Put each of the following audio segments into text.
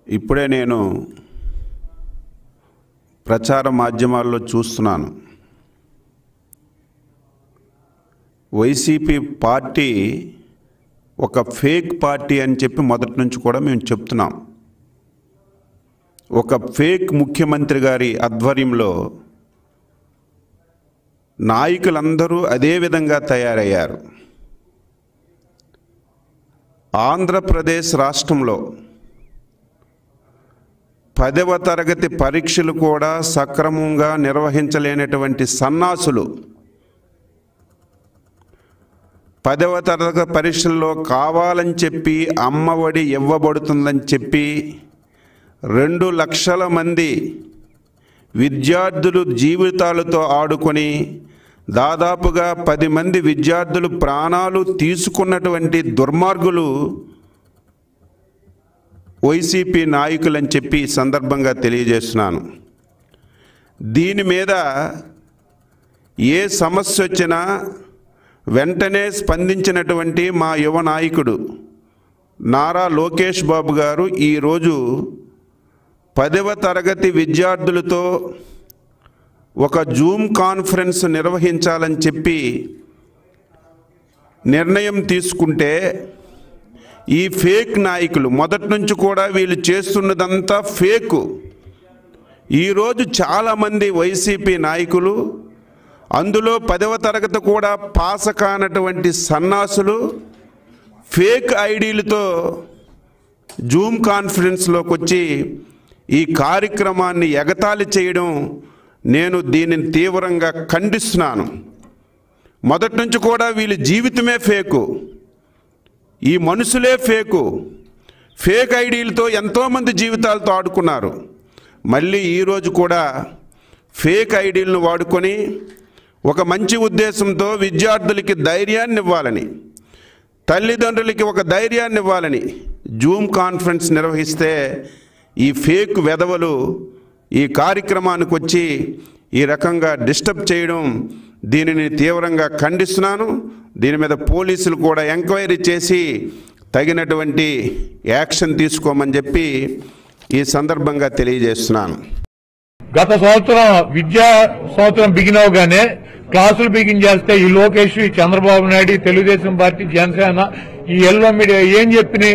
ఇప్పుడే నేను ప్రచార మాధ్యమాల్లో చూస్తున్నాను వైసీపీ పార్టీ ఒక ఫేక్ పార్టీ అని చెప్పి మొదటి నుంచి కూడా మేము చెప్తున్నాం ఒక ఫేక్ ముఖ్యమంత్రి గారి ఆధ్వర్యంలో నాయకులందరూ అదే విధంగా తయారయ్యారు ఆంధ్రప్రదేశ్ రాష్ట్రంలో పదవ తరగతి పరీక్షలు కూడా సక్రమంగా నిర్వహించలేనటువంటి సన్నాసులు పదవ తరగతి పరీక్షల్లో కావాలని చెప్పి అమ్మఒడి ఇవ్వబడుతుందని చెప్పి రెండు లక్షల మంది విద్యార్థులు జీవితాలతో ఆడుకొని దాదాపుగా పది మంది విద్యార్థులు ప్రాణాలు తీసుకున్నటువంటి దుర్మార్గులు వైసీపీ నాయకులని చెప్పి ఈ సందర్భంగా తెలియజేస్తున్నాను దీని మీద ఏ సమస్య వచ్చినా వెంటనే స్పందించినటువంటి మా యువ నాయకుడు నారా లోకేష్ బాబు గారు ఈరోజు పదవ తరగతి విద్యార్థులతో ఒక జూమ్ కాన్ఫరెన్స్ నిర్వహించాలని చెప్పి నిర్ణయం తీసుకుంటే ఈ ఫేక్ నాయకులు మొదటి నుంచి కూడా వీళ్ళు చేస్తున్నదంతా ఫేకు ఈరోజు చాలామంది వైసీపీ నాయకులు అందులో పదవ తరగతి కూడా పాస్ కానటువంటి సన్నాసులు ఫేక్ ఐడీలతో జూమ్ కాన్ఫరెన్స్లోకి వచ్చి ఈ కార్యక్రమాన్ని ఎగతాళి చేయడం నేను దీనిని తీవ్రంగా ఖండిస్తున్నాను మొదటి నుంచి కూడా వీళ్ళ జీవితమే ఫేకు ఈ మనుషులే ఫేకు ఫేక్ ఐడీలతో ఎంతోమంది జీవితాలతో ఆడుకున్నారు మళ్ళీ ఈరోజు కూడా ఫేక్ ఐడీలను వాడుకొని ఒక మంచి ఉద్దేశంతో విద్యార్థులకి ధైర్యాన్ని ఇవ్వాలని తల్లిదండ్రులకి ఒక ధైర్యాన్ని ఇవ్వాలని జూమ్ కాన్ఫరెన్స్ నిర్వహిస్తే ఈ ఫేక్ వెధవలు ఈ కార్యక్రమానికి వచ్చి ఈ రకంగా డిస్టర్బ్ చేయడం దీనిని తీవ్రంగా ఖండిస్తున్నాను దీని మీద పోలీసులు కూడా ఎంక్వైరీ చేసి తగినటువంటి యాక్షన్ తీసుకోమని చెప్పి ఈ సందర్భంగా తెలియజేస్తున్నాను గత సంవత్సరం విద్యా సంవత్సరం బిగిన్ అవగానే క్లాసులు బిగిన్ చేస్తే ఈ లోకేష్ ఈ చంద్రబాబు నాయుడు ఈ తెలుగుదేశం పార్టీ జనసేన ఈ ఎల్లో మీడియా ఏం చెప్పినాయి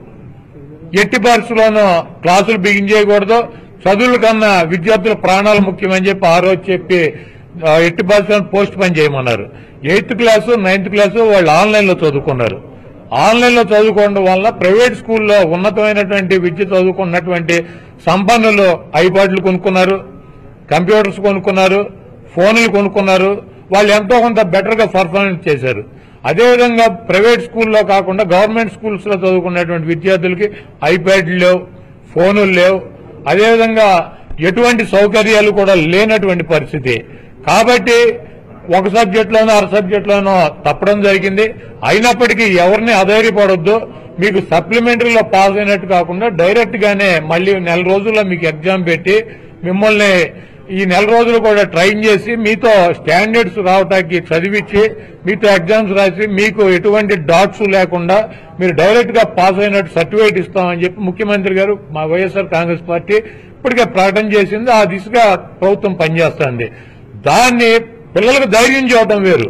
ఎట్టి పరిస్థితుల్లోనూ క్లాసులు బిగిన్ చేయకూడదు చదువుల కన్నా విద్యార్థుల ప్రాణాలు ముఖ్యమని చెప్పి ఆ రోజు చెప్పి ఆ, ఎట్టి పరిస్థితుల్లో పోస్ట్ పని చేయమన్నారు ఎయిత్ క్లాసు నైన్త్ క్లాసు వాళ్ళు ఆన్లైన్ లో చదువుకున్నారు ఆన్లైన్ లో చదువుకోవడం వల్ల ప్రైవేట్ స్కూల్లో ఉన్నతమైనటువంటి విద్య చదువుకున్నటువంటి సంపన్నులు ఐపాడ్లు కొనుక్కున్నారు కంప్యూటర్స్ కొనుక్కున్నారు ఫోన్లు కొనుక్కున్నారు వాళ్ళు ఎంతో కొంత బెటర్ గా పర్ఫార్మెన్స్ చేశారు అదేవిధంగా ప్రైవేట్ స్కూల్లో కాకుండా గవర్నమెంట్ స్కూల్స్ లో చదువుకున్నటువంటి విద్యార్థులకి ఐప్యాడ్లు లేవు ఫోనులు లేవు అదేవిధంగా ఎటువంటి సౌకర్యాలు కూడా లేనటువంటి పరిస్థితి కాబట్టి ఒక సబ్జెక్టులోనో అర సబ్జెక్టులోనో తప్పడం జరిగింది అయినప్పటికీ ఎవరిని అధైర్యపడొద్దు మీకు సప్లిమెంటరీలో పాస్ అయినట్టు కాకుండా డైరెక్ట్ గానే మళ్ళీ నెల రోజుల్లో మీకు ఎగ్జామ్ పెట్టి మిమ్మల్ని ఈ నెల రోజులు కూడా ట్రైన్ చేసి మీతో స్టాండర్డ్స్ రావటానికి చదివించి మీతో ఎగ్జామ్స్ రాసి మీకు ఎటువంటి డాట్స్ లేకుండా మీరు డైరెక్ట్ గా పాస్ అయినట్టు సర్టిఫికేట్ ఇస్తామని చెప్పి ముఖ్యమంత్రి గారు మా వైఎస్ఆర్ కాంగ్రెస్ పార్టీ ఇప్పటికే ప్రకటన చేసింది ఆ దిశగా ప్రభుత్వం పనిచేస్తోంది దాన్ని పిల్లలకు ధైర్యం చేయడం వేరు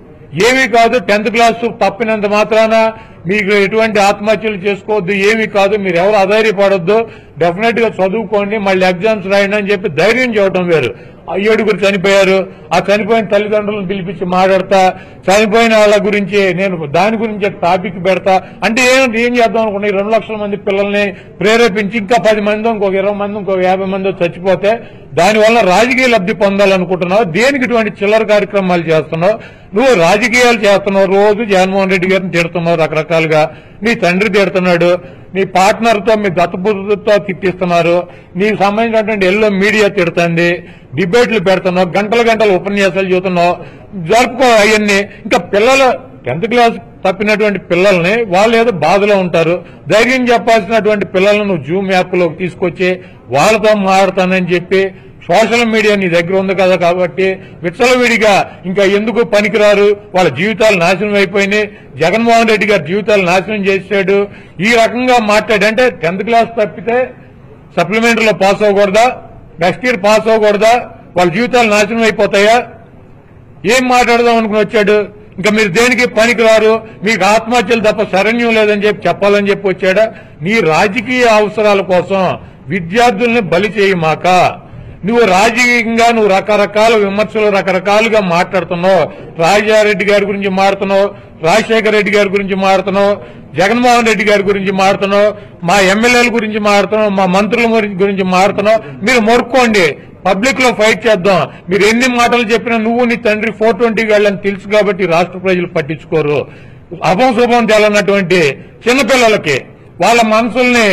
ఏమీ కాదు టెన్త్ క్లాస్ తప్పినంత మాత్రాన మీకు ఎటువంటి ఆత్మహత్యలు చేసుకోవద్దు ఏమీ కాదు మీరు ఎవరు అధైర్యపడొద్దు డెఫినెట్ గా చదువుకోండి మళ్ళీ ఎగ్జామ్స్ రాయండి అని చెప్పి ధైర్యం చేయడం వేరు ఆ ఏడుగురు చనిపోయారు ఆ చనిపోయిన తల్లిదండ్రులను పిలిపించి మాట్లాడతా చనిపోయిన వాళ్ళ గురించి నేను దాని గురించి టాపిక్ పెడతా అంటే ఏం ఏం చేద్దాం అనుకున్నా ఈ రెండు లక్షల మంది పిల్లల్ని ప్రేరేపించి ఇంకా పది మంది ఇంకొక ఇరవై మంది ఇంకొక యాభై మంది చచ్చిపోతే దానివల్ల రాజకీయ లబ్ధి పొందాలనుకుంటున్నావు దేనికి ఇటువంటి చిల్లర కార్యక్రమాలు చేస్తున్నావు నువ్వు రాజకీయాలు చేస్తున్నావు రోజు జగన్మోహన్ రెడ్డి గారిని తిడుతున్నావు రకరకాలుగా నీ తండ్రి తిడుతున్నాడు నీ పార్ట్నర్ తో మీ దత్తపుత్రుతో తిట్టిస్తున్నారు నీకు సంబంధించినటువంటి ఎల్లో మీడియా తిడుతుంది డిబేట్లు పెడుతున్నావు గంటల గంటల ఉపన్యాసాలు చూస్తున్నావు జరుపుకో అవన్నీ ఇంకా పిల్లలు టెన్త్ క్లాస్ తప్పినటువంటి పిల్లల్ని వాళ్ళు ఏదో బాధలో ఉంటారు ధైర్యం చెప్పాల్సినటువంటి పిల్లలను నువ్వు జూమ్ యాప్ లోకి తీసుకొచ్చి వాళ్ళతో మాట్లాడతానని చెప్పి సోషల్ మీడియా నీ దగ్గర ఉంది కదా కాబట్టి విచ్చలవిడిగా ఇంకా ఎందుకు పనికిరారు వాళ్ళ జీవితాలు నాశనం అయిపోయినాయి జగన్మోహన్ రెడ్డి గారి జీవితాలు నాశనం చేశాడు ఈ రకంగా మాట్లాడి అంటే టెన్త్ క్లాస్ తప్పితే సప్లిమెంటరీలో పాస్ అవ్వకూడదా నెక్స్ట్ ఇయర్ పాస్ అవ్వకూడదా వాళ్ళ జీవితాలు నాశనం అయిపోతాయా ఏం మాట్లాడదాం అనుకుని వచ్చాడు ఇంకా మీరు దేనికి పనికిరారు మీకు ఆత్మహత్యలు తప్ప శరణ్యం లేదని చెప్పి చెప్పాలని చెప్పి వచ్చాడా నీ రాజకీయ అవసరాల కోసం విద్యార్థుల్ని బలి చేయమాక నువ్వు రాజకీయంగా నువ్వు రకరకాల విమర్శలు రకరకాలుగా మాట్లాడుతున్నావు రాజారెడ్డి గారి గురించి మాడుతున్నావు రాజశేఖర రెడ్డి గారి గురించి మాడుతున్నావు జగన్మోహన్ రెడ్డి గారి గురించి మాడుతున్నావు మా ఎమ్మెల్యేల గురించి మాడుతున్నావు మా మంత్రుల గురించి- గురించి మాడుతున్నావు మీరు మొరుక్కోండి పబ్లిక్ లో ఫైట్ చేద్దాం మీరు ఎన్ని మాటలు చెప్పినా నువ్వు నీ తండ్రి ఫోర్ ట్వంటీకి వెళ్ళని తెలుసు కాబట్టి రాష్ట్ర ప్రజలు పట్టించుకోరు అభం శుభం తెలన్నటువంటి చిన్నపిల్లలకి వాళ్ళ మనసుల్ని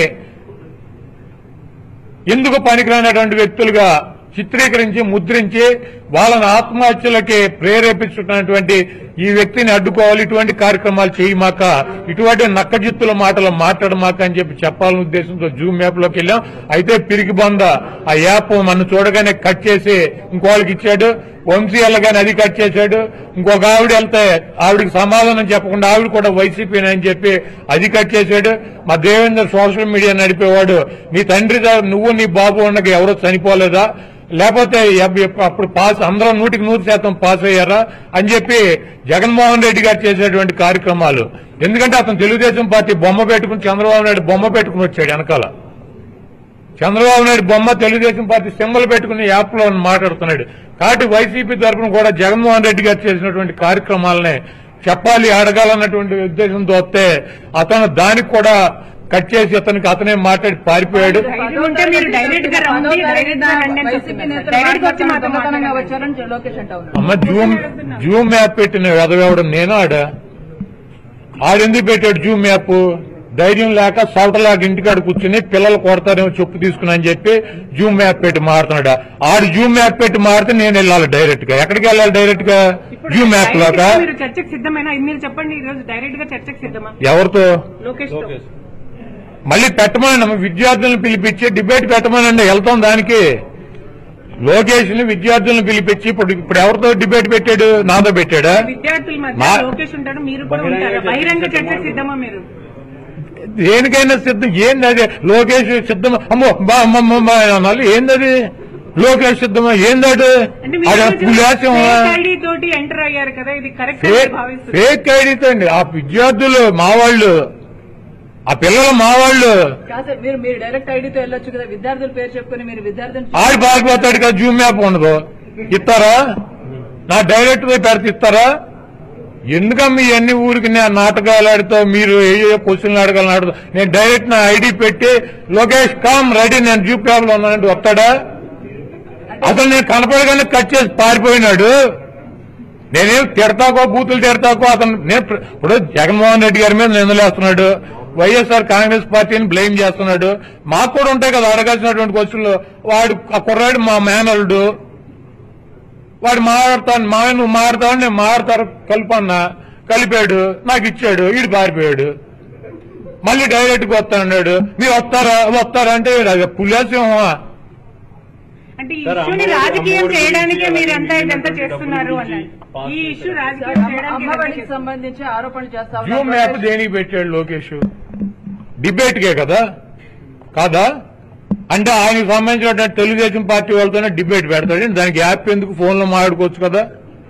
ఎందుకు పనికిరానటువంటి వ్యక్తులుగా చిత్రీకరించి ముద్రించి వాళ్ళని ఆత్మహత్యలకి ప్రేరేపించుతున్నటువంటి ఈ వ్యక్తిని అడ్డుకోవాలి ఇటువంటి కార్యక్రమాలు చేయమాక ఇటువంటి నక్కజిత్తుల మాటలు మాట్లాడమాక అని చెప్పి చెప్పాలనే ఉద్దేశంతో జూమ్ యాప్ లోకి వెళ్ళాం అయితే పిరికి బొంద ఆ యాప్ మన చూడగానే కట్ చేసి ఇంకోళ్ళకి ఇచ్చాడు వంశీ వెళ్ళగానే అది కట్ చేశాడు ఇంకొక ఆవిడ వెళ్తే ఆవిడకి సమాధానం చెప్పకుండా ఆవిడ కూడా వైసీపీ అని చెప్పి అది కట్ చేశాడు మా దేవేందర్ సోషల్ మీడియా నడిపేవాడు నీ తండ్రి దా- నువ్వు నీ బాబు ఉండగా ఎవరో చనిపోలేదా లేకపోతే ఎబ్- అప్పుడు పాస్ అందరం నూటికి నూరు శాతం పాస్ అయ్యారా అని చెప్పి జగన్మోహన్ రెడ్డి గారు చేసేటువంటి కార్యక్రమాలు ఎందుకంటే అతను తెలుగుదేశం పార్టీ బొమ్మ పెట్టుకుని చంద్రబాబు నాయుడు బొమ్మ పెట్టుకుని వచ్చాడు వెనకాల చంద్రబాబు నాయుడు బొమ్మ తెలుగుదేశం పార్టీ సింబల్ పెట్టుకుని యాప్ లో మాట్లాడుతున్నాడు కాబట్టి వైసీపీ తరఫున కూడా జగన్మోహన్ రెడ్డి గారు చేసినటువంటి కార్యక్రమాలనే చెప్పాలి అడగాలన్నటువంటి ఉద్దేశంతో వస్తే అతను దానికి కూడా కట్ చేసి అతనికి అతనే మాట్లాడి పారిపోయాడు ధైర్యం ఉంటే మీరు డైరెక్ట్ గా రండి డైరెక్ట్ గా రండి అని చెప్తున్నారు సార్. డైరెక్ట్ గా వచ్చి మాతో దొంగతనంగా మాట్లాడండి. వచ్చారని లోకేష్ అంటా ఉన్నారు అమ్మ జూమ్ జూమ్ యాప్ పెట్టిన ఎదగవడం నేను ఆడ ఆడెందుకు పెట్టాడు జూమ్ యాప్ ధైర్యం లేక సవటలాగా ఇంటికాడ కూర్చుని పిల్లలు కొడతారేమో చెప్పు తీసుకున్నా అని చెప్పి జూమ్ యాప్ పెట్టి మారుతున్నాడు ఆడు జూమ్ యాప్ పెట్టి మారితే నేను వెళ్ళాలి డైరెక్ట్ గా ఎక్కడికి వెళ్ళాలి డైరెక్ట్ గా ఇప్పుడు జూమ్ యాప్ డైరెక్ట్ లోక గా మీరు చర్చకు సిద్ధమేనా మీరు చెప్పండి ఈ రోజు డైరెక్ట్ గా చర్చకు సిద్ధమా ఎవరితో లోకేష్ తో మళ్ళీ పెట్టమనండి విద్యార్థులను పిలిపించి డిబేట్ పెట్టమనండి వెళ్తాం దానికి లోకేష్ ని విద్యార్థులను పిలిపించి ఇప్పుడు ఇప్పుడు ఎవరితో డిబేట్ పెట్టాడు నాతో పెట్టాడా విద్యార్థుల మధ్య మా- లోకేష్ ఉంటాడు మీరు కూడా ఉంటారు బహిరంగ చర్చకు సిద్ధమా మీరు దేనికైనా సిద్ధం ఏంది అది లోకేష్ సిద్ధం అమ్మో బా అమ్మ, అమ్మ, అమ్మ అనాలి ఏంది అది లోకేష్ సిద్ధమా ఏందాడు అంటే అది మీరు పులాసమా ఐడి తోటి ఎంటర్ అయ్యారు కదా ఇది కరెక్ట్ ఫేక్ భావిస్తున్నారు ఫేక్ ఐడితో అండి ఆ విద్యార్థులు మా వాళ్ళు ఆ పిల్లలు మా వాళ్ళు కాదు సార్ మీరు మీరు డైరెక్ట్ ఐడితో వెళ్ళొచ్చు కదా విద్యార్థుల పేరు చెప్పుకుని మీరు విద్యార్థులను ఆడి పారిపోతాడు కదా జూమ్ మ్యాప్ ఉండదు ఇస్తారా నా డైరెక్ట్ పోయి పెడితే ఇస్తారా ఎందుకమ్మా ఇవన్నీ ఊరికి నేను నాటకాలు ఆడుతావు మీరు ఏ ఏ క్వశ్చన్లు అడగాలని ఆడుతావు నేను డైరెక్ట్ నా ఐడి పెట్టి లోకేష్ కామ్ రెడీ నేను జూ ప్యాబ్ లో ఉన్నానంటే వస్తాడా అసలు నేను కనపడగానే కట్ చేసి పారిపోయినాడు నేనేం తిడతాకో బూతులు తిడతాకో అతను నేను ప్ర- ఇప్పుడు జగన్మోహన్ రెడ్డి గారి మీద నిందలేస్తున్నాడు వైఎస్ఆర్ కాంగ్రెస్ పార్టీని బ్లేమ్ చేస్తున్నాడు మాకు కూడా ఉంటాయి కదా అడగాల్సినటువంటి క్వశ్చన్లు వాడు ఆ కుర్రాడు మా మేనల్డు వాడు మాట్లాడతాను మా నువ్వు మాట్లాడతావు నేను మాట్లాడతారు కలుపన్నా కలిపాడు నాకు ఇచ్చాడు వీడు పారిపోయాడు మళ్ళీ డైరెక్ట్ గా వస్తానన్నాడు మీరు వస్తారా వస్తారా అంటే అది పులేసింహమా అంటే ఈ ఇష్యూని రాజకీయం చేయడానికే మీరు ఎంత ఇదంతా చేస్తున్నారు అన్నారు ఈ ఇష్యూ రాజకీయం చేయడానికి ఇదంతా అమ్మఒడికి చేస్తున్నారు. సంబంధించి ఆరోపణలు చేస్తా జూమ్ యాప్ ఉన్నారు దేనికి పెట్టాడు లోకేష్ డిబేట్ కే కదా కాదా అంటే ఆయనకు సంబంధించినటువంటి తెలుగుదేశం పార్టీ వాళ్ళతోనే డిబేట్ పెడతాడు దానికి యాప్ ఎందుకు ఫోన్ లో మాట్లాడుకోవచ్చు కదా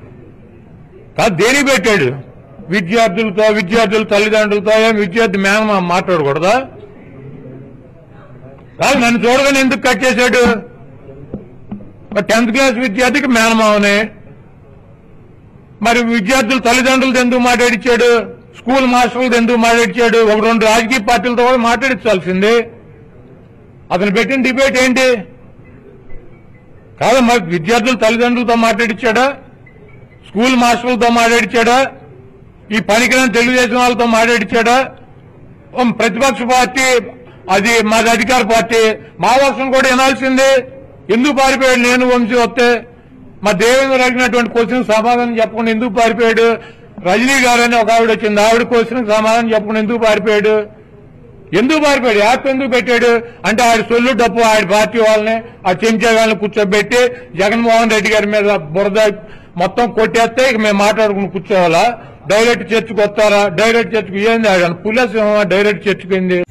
కాదు దేనికి పెట్టాడు విద్యార్థులతో విద్యార్థుల తల్లిదండ్రులతో ఏం విద్యార్థి మేనమా మాట్లాడకూడదా కాదు నన్ను చూడగానే ఎందుకు కట్ చేశాడు టెన్త్ క్లాస్ విద్యార్థికి మేనమావనే మరి విద్యార్థుల తల్లిదండ్రులతో ఎందుకు మాట్లాడిచ్చాడు స్కూల్ మాస్టర్లతో ఎందుకు మాట్లాడిచ్చాడు ఒక రెండు రాజకీయ పార్టీలతో కూడా మాట్లాడించాల్సిందే అతను పెట్టిన డిబేట్ ఏంటి కాదు మరి విద్యార్థుల తల్లిదండ్రులతో మాట్లాడిచ్చాడా స్కూల్ మాస్టర్లతో మాట్లాడిచ్చాడా ఈ పనికిరాని తెలుగుదేశం వాళ్ళతో మాట్లాడిచ్చాడా ఓ ప్రతిపక్ష పార్టీ అది మాది అధికార పార్టీ మా వర్షం కూడా వినాల్సిందే ఎందుకు పారిపోయాడు నేను వంశీ వస్తే మా దేవేంద్ర అడిగినటువంటి క్వశ్చన్ సమాధానం చెప్పకుండా ఎందుకు పారిపోయాడు రజనీ గారు అని ఒక ఆవిడ వచ్చింది ఆవిడ క్వశ్చన్ సమాధానం చెప్పకుండా ఎందుకు పారిపోయాడు ఎందుకు పారిపోయాడు యాప్ ఎందుకు పెట్టాడు అంటే ఆడి సొల్లు డప్పు ఆడి పార్టీ వాళ్ళని ఆ చెంచా వాళ్ళని కూర్చోబెట్టి జగన్మోహన్ రెడ్డి గారి మీద బురద మొత్తం కొట్టేస్తే ఇక మేము మాట్లాడుకుని కూర్చోవాలా డైరెక్ట్ చర్చకు వస్తారా డైరెక్ట్ చర్చకు ఏంది ఆడ పులసింహ డైరెక్ట్ చర్చకు ఏంది